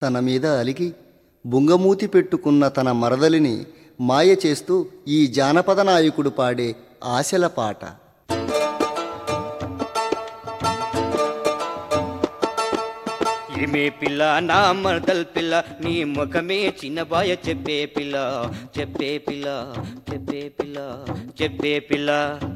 తన మీద అలిగి బుంగమూతి పెట్టుకున్న తన మరదలిని మాయ చేస్తూ ఈ జానపద నాయకుడు పాడే ఆశల పాట ఏమే పిల్ల నా మరదల్ పిల్ల నీ ముఖమే చిన్నబాయ చెప్పే పిల్ల చెప్పే పిల్ల చెప్పే పిల్ల చెప్పే పిల్ల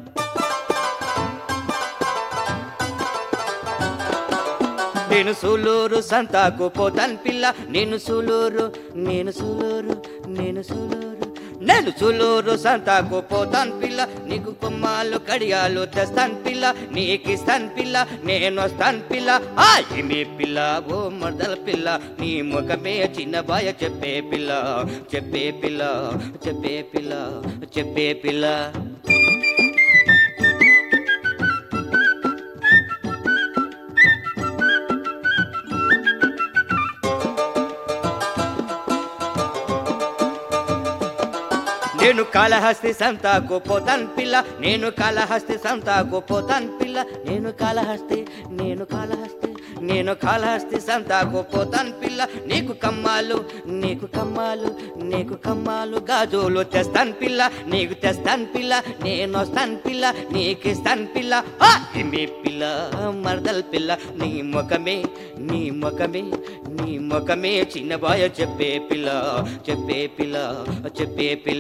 నేను సూలూరు సంతాకు పోతాను పిల్ల నేను సూలూరు నేను సూలూరు నేను సూలూరు నేను సూలూరు సంతాకు పోతాను పిల్ల నీకు కొమ్మాలు కడియాలు తెస్తాను పిల్ల నీకిస్తాను పిల్ల నేను వస్తాను పిల్ల ఆ ఏమి పిల్ల ఓ మర్దల పిల్ల నీ ముఖమే చిన్న బాయ చెప్పే పిల్ల చెప్పే పిల్ల చెప్పే పిల్ల చెప్పే పిల్ల నేను కాళహస్తి సంతాకు పోతాను పిల్ల నేను కాళహస్తి సంతాకు పోతాను పిల్ల నేను కాళహస్తి నేను కాళహస్తి నేను కాళహస్తి సంతాకు పోతాను పిల్ల నీకు కమ్మాలు నీకు కమ్మాలు నీకు కమ్మాలు గాజులు తెస్తాను పిల్ల నీకు తెస్తాను పిల్ల నేను వస్తాను పిల్ల నీకు ఇస్తాను పిల్ల ఆ! ఏమి పిల్ల మరదల్ పిల్ల నీ ముఖమే నీ ముఖమే నీ ముఖమే చిన్న బాయ చెప్పే పిల్ల చెప్పే పిల్ల చెప్పే పిల్ల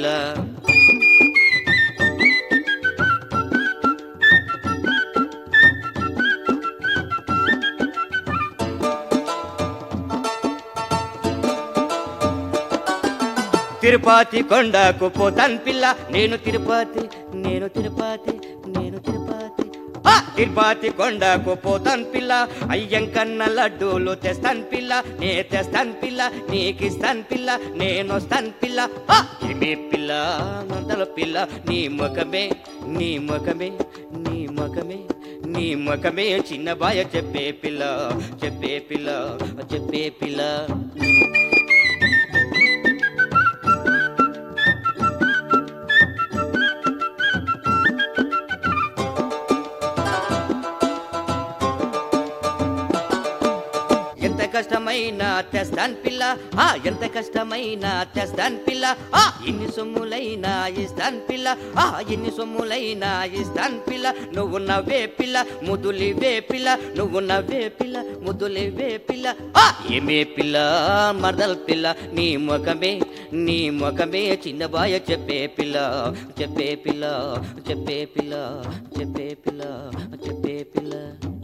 తిరుపతి కొండకు పోతాను పిల్ల నేను తిరుపతి నేను తిరుపతి నేను తిరుపతి ఆ! తిరుపతి కొండకు పోతాను పిల్ల అయ్యంకన్న లడ్డూలు తెస్తాను పిల్ల నే తెస్తాను పిల్ల నీకిస్తాను పిల్ల నేను వస్తాను పిల్ల ఆ! ఏమి పిల్ల మందల పిల్ల నీ ముఖమే నీ ముఖమే నీ ముఖమే నీ ముఖమే చిన్న బాయ చెప్పే పిల్ల చెప్పే పిల్ల చెప్పే పిల్ల ఎంత కష్టమైనా తెస్తాను పిల్ల ఆ ఎంత కష్టమైనా తెస్తాను పిల్ల ఆ ఎన్ని సొమ్ములైనా ఇస్తాను పిల్ల ఆ ఎన్ని సొమ్ములైనా ఇస్తాను పిల్ల నువ్వు నవ్వే పిల్ల ముదులివే పిల్ల నువ్వు నవ్వే పిల్ల ముదులివే పిల్ల ఆ ఏమే పిల్ల మరదల్ పిల్ల నీ ముఖమే నీ ముఖమే చిన్నబాయ చెప్పే పిల్ల చెప్పే పిల్ల చెప్పే పిల్ల చెప్పే పిల్ల చెప్పే పిల్ల